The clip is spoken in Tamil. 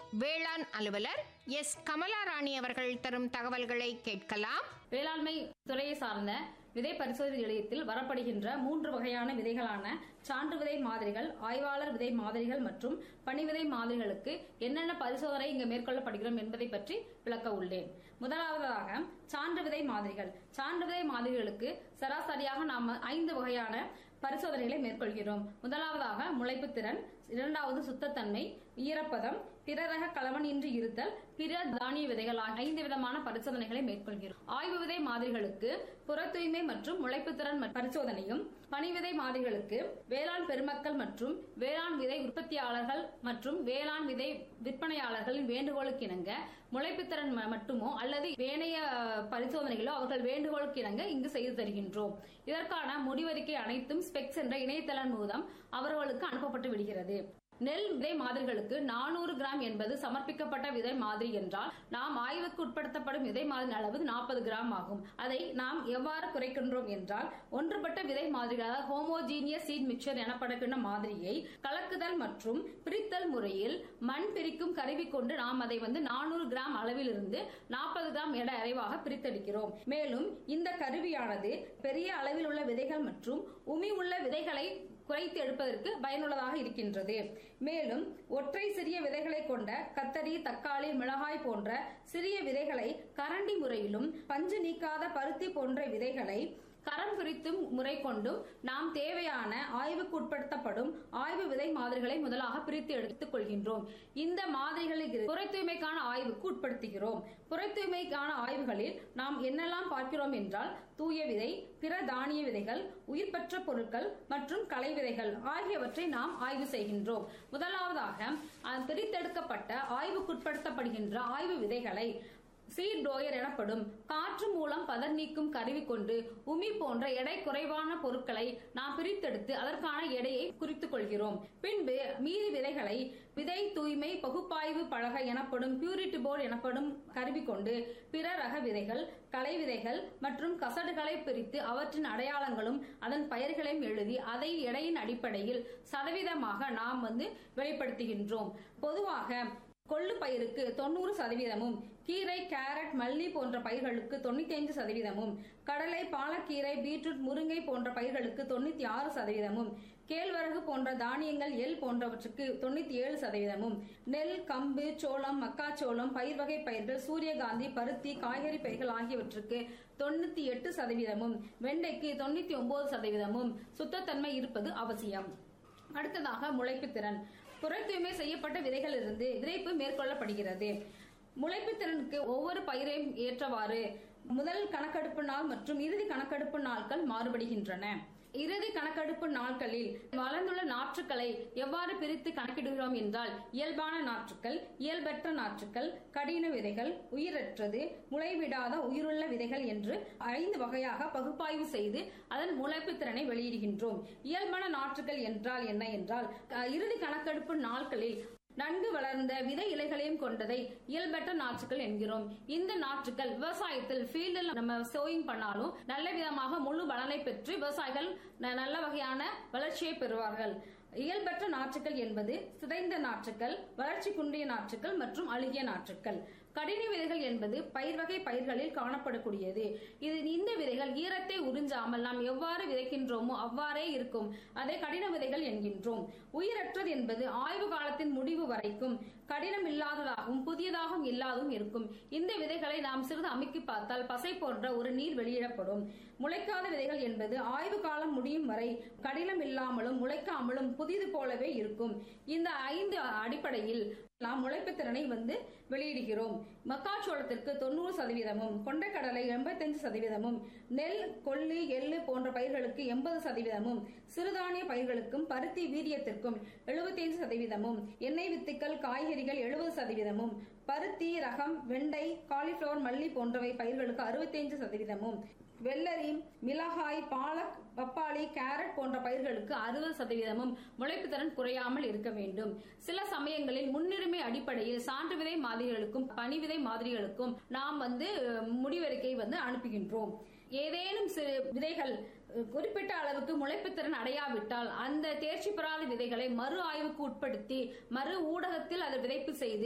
வேளாண் அலுவலர் எஸ் கமலாராணி அவர்கள் தரும் தகவல்களை கேட்கலாம் வேளாண்மை துறையை சார்ந்த விதை பரிசோதனை நிலையத்தில் வரப்படுகின்ற மூன்று வகையான விதைகளான சான்று விதை மாதிரிகள் ஆய்வாளர் விதை மாதிரிகள் மற்றும் பனி விதை மாதிரிகளுக்கு என்னென்ன பரிசோதனை இங்கு மேற்கொள்ளப்படுகிறோம் என்பதை பற்றி விளக்க உள்ளேன் முதலாவதாக சான்று விதை மாதிரிகள் சான்று விதை மாதிரிகளுக்கு சராசரியாக நாம் ஐந்து வகையான பரிசோதனைகளை மேற்கொள்கிறோம் முதலாவதாக முளைப்பு திறன் இரண்டாவது சுத்தத்தன்மை ஈரப்பதம் பிற ரக கலவனின்றி இருத்தல் பிற தானிய விதைகள் ஆகிய ஐந்து விதமான பரிசோதனைகளை மேற்கொள்கிறோம் ஆய்வு விதை மாதிரிகளுக்கு புற தூய்மை மற்றும் முளைப்பு திறன் ம- பரிசோதனையும் பனி விதை மாதிரிகளுக்கு வேளாண் பெருமக்கள் மற்றும் வேளாண் விதை உற்பத்தியாளர்கள் மற்றும் வேளாண் விதை விற்பனையாளர்களின் வேண்டுகோளுக்கு இணங்க முளைப்பு திறன் ம- மட்டுமோ அல்லது ஏனைய அஹ், பரிசோதனைகளோ அவர்கள் வேண்டுகோளுக்கு இணங்க இங்கு செய்து தருகின்றோம் இதற்கான முடிவறிக்கை அனைத்தும் ஸ்பெக்ஸ் என்ற இணையதளம் மூலம் அவர்களுக்கு அனுப்பப்பட்டு விடுகிறது நெல் விதை மாதிரிகளுக்கு நானூறு கிராம் என்பது சமர்ப்பிக்கப்பட்ட விதை மாதிரி என்றால் நாம் ஆய்வுக்கு உட்படுத்தப்படும் விதை மாதிரி அளவு நாற்பது கிராம் ஆகும் அதை நாம் எவ்வாறு குறைக்கின்றோம் என்றால் ஒன்றுபட்ட விதை மாதிரிகள் அதாவது ஹோமோஜீனியஸ் சீட் மிக்சர் எனப்படுகின்ற மாதிரியை கலக்குதல் மற்றும் பிரித்தல் முறையில் மண் பிரிக்கும் கருவி கொண்டு நாம் அதை வந்து நானூறு கிராம் அளவிலிருந்து நாற்பது கிராம் எடை அறைவாக பிரித்தெடுக்கிறோம் மேலும் இந்த கருவியானது பெரிய அளவில் உள்ள விதைகள் மற்றும் உமி உள்ள விதைகளை குறைத்து எடுப்பதற்கு பயனுள்ளதாக இருக்கின்றது மேலும் ஒற்றை சிறிய விதைகளை கொண்ட கத்தரி தக்காளி மிளகாய் போன்ற சிறிய விதைகளை கரண்டி முறையிலும் பஞ்சு நீக்காத பருத்தி போன்ற விதைகளை கரம் பிரித்தும் முறை கொண்டும் நாம் தேவையான ஆய்வுக்கு உட்படுத்தப்படும் ஆய்வு விதை மாதிரிகளை முதலாக பிரித்து எடுத்துக் கொள்கின்றோம் இந்த மாதிரிகளுக்கு புற தூய்மைக்கான ஆய்வுக்கு உட்படுத்துகிறோம் புற தூய்மைக்கான ஆய்வுகளில் நாம் என்னெல்லாம் பார்க்கிறோம் என்றால் தூய விதை பிற தானிய விதைகள் உயிர்பற்ற பொருட்கள் மற்றும் களை விதைகள் ஆகியவற்றை நாம் ஆய்வு செய்கின்றோம் முதலாவதாக அஹ், பிரித்தெடுக்கப்பட்ட ஆய்வுக்குட்படுத்தப்படுகின்ற ஆய்வு விதைகளை சீட் டோயர் எனப்படும் காற்று மூலம் பதர் நீக்கும் கருவி கொண்டு உமி போன்ற எடை குறைவான பொருட்களை நாம் பிரித்தெடுத்து அதற்கான எடையை குறித்துக் கொள்கிறோம் பின்பு மீதி விதைகளை விதை தூய்மை பகுப்பாய்வு பலகை எனப்படும் பியூரிட்டி போர்டு எனப்படும் கருவி கொண்டு பிற ரக விதைகள் களை விதைகள் மற்றும் கசடுகளை பிரித்து அவற்றின் அடையாளங்களும் அதன் பெயர்களையும் எழுதி அதை எடையின் அடிப்படையில் சதவீதமாக நாம் வந்து வெளிப்படுத்துகின்றோம் பொதுவாக கொள்ளு பயிருக்கு தொண்ணூறு சதவீதமும் கீரை கேரட் மல்லி போன்ற பயிர்களுக்கு தொண்ணூத்தி ஐந்து சதவீதமும் கடலை பாலக்கீரை பீட்ரூட் முருங்கை போன்ற பயிர்களுக்கு தொண்ணூத்தி ஆறு சதவீதமும் கேழ்வரகு போன்ற தானியங்கள் எள் போன்றவற்றுக்கு தொண்ணூத்தி ஏழு சதவீதமும் நெல் கம்பு சோளம் மக்காச்சோளம் பயிர் வகை பயிர்கள் சூரியகாந்தி பருத்தி காய்கறி பயிர்கள் ஆகியவற்றுக்கு தொண்ணூத்தி எட்டு சதவீதமும் வெண்டைக்கு தொண்ணூத்தி ஒன்பது சதவீதமும் சுத்தத்தன்மை இருப்பது அவசியம் அடுத்ததாக முளைப்பு திறன் புற தூய்மை செய்யப்பட்ட விதைகளிலிருந்து விதைப்பு மேற்கொள்ளப்படுகிறது முளைப்பு திறனுக்கு ஒவ்வொரு பயிரையும் ஏற்றவாறு முதல் கணக்கெடுப்பு நாள் மற்றும் இறுதி கணக்கெடுப்பு நாட்கள் மாறுபடுகின்றன இறுதி கணக்கெடுப்பு நாட்களில் வளர்ந்துள்ள நாற்றுக்களை எவ்வாறு பிரித்து கணக்கிடுகிறோம் என்றால் இயல்பான நாற்றுக்கள் இயல்பற்ற நாற்றுக்கள் கடின விதைகள் உயிரற்றது முளைவிடாத உயிருள்ள விதைகள் என்று ஐந்து வகையாக பகுப்பாய்வு செய்து அதன் முளைப்பு திறனை வெளியிடுகின்றோம் இயல்பான நாற்றுக்கள் என்றால் என்ன என்றால் அஹ், இறுதி கணக்கெடுப்பு நாட்களில் நன்கு வளர்ந்த விதை இலைகளையும் கொண்டதை இயல்பற்ற நாற்றுக்கள் என்கிறோம் இந்த நாற்றுக்கள் விவசாயத்தில் ஃபீல்டில் நம்ம சோயிங் பண்ணாலும் நல்ல விதமாக முழு பலனை பெற்று விவசாயிகள் ந- நல்ல வகையான வளர்ச்சியை பெறுவார்கள் இயல்பற்ற நாற்றுக்கள் என்பது சிதைந்த நாற்றுக்கள் வளர்ச்சி குன்றிய நாற்றுக்கள் மற்றும் அழுகிய நாற்றுக்கள் கடின விதைகள் என்பது பயிர் வகை பயிர்களில் காணப்படக்கூடியது இது இந்த விதைகள் ஈரத்தை உறிஞ்சாமல் நாம் எவ்வாறு விதைக்கின்றோமோ அவ்வாறே இருக்கும் அதை கடின விதைகள் என்கின்றோம் உயிரற்றது என்பது ஆய்வு காலத்தின் முடிவு வரைக்கும் கடினம் இல்லாததாகவும் புதியதாகவும் இல்லாதவும் இருக்கும் இந்த விதைகளை நாம் சிறிது அமுக்கி பார்த்தால் பசை போன்ற ஒரு நீர் வெளியிடப்படும் முளைக்காத விதைகள் என்பது ஆய்வு காலம் முடியும் வரை கடினம் இல்லாமலும் முளைக்காமலும் புதிது போலவே இருக்கும் இந்த ஐந்து அடிப்படையில் நாம் முளைப்பு திறனை வந்து வெளியிடுகிறோம் மக்காச்சோளத்திற்கு தொண்ணூறு சதவீதமும் கொண்டைக்கடலை எண்பத்தஞ்சு சதவீதமும் நெல் கொள்ளு எள்ளு போன்ற பயிர்களுக்கு எண்பது சதவீதமும் சிறுதானிய பயிர்களுக்கும் பருத்தி வீரியத்திற்கும் எழுபத்தைந்து சதவீதமும் எண்ணெய் வித்துக்கள் காய்கறிகள் எழுபது சதவீதமும் பருத்தி ரகம் வெண்டை காலிஃபிளவர் மல்லி போன்றவை பயிர்களுக்கு அறுபத்தைந்து சதவீதமும் வெள்ளரி மிளகாய் பாலக் பப்பாளி கேரட் போன்ற பயிர்களுக்கு அறுபது சதவீதமும் முளைப்பு திறன் குறையாமல் இருக்க வேண்டும் சில சமயங்களில் முன்னுரிமை அடிப்படையில் சான்று விதை மாதிரிகளுக்கும் பனி விதை மாதிரிகளுக்கும் நாம் வந்து அஹ், முடிவறிக்கை வந்து அனுப்புகின்றோம் ஏதேனும் சிறு விதைகள் அஹ், குறிப்பிட்ட அளவுக்கு முளைப்பு திறன் அடையாவிட்டால் அந்த தேர்ச்சி பெறாத விதைகளை மறு ஆய்வுக்கு உட்படுத்தி மறு ஊடகத்தில் அதை விதைப்பு செய்து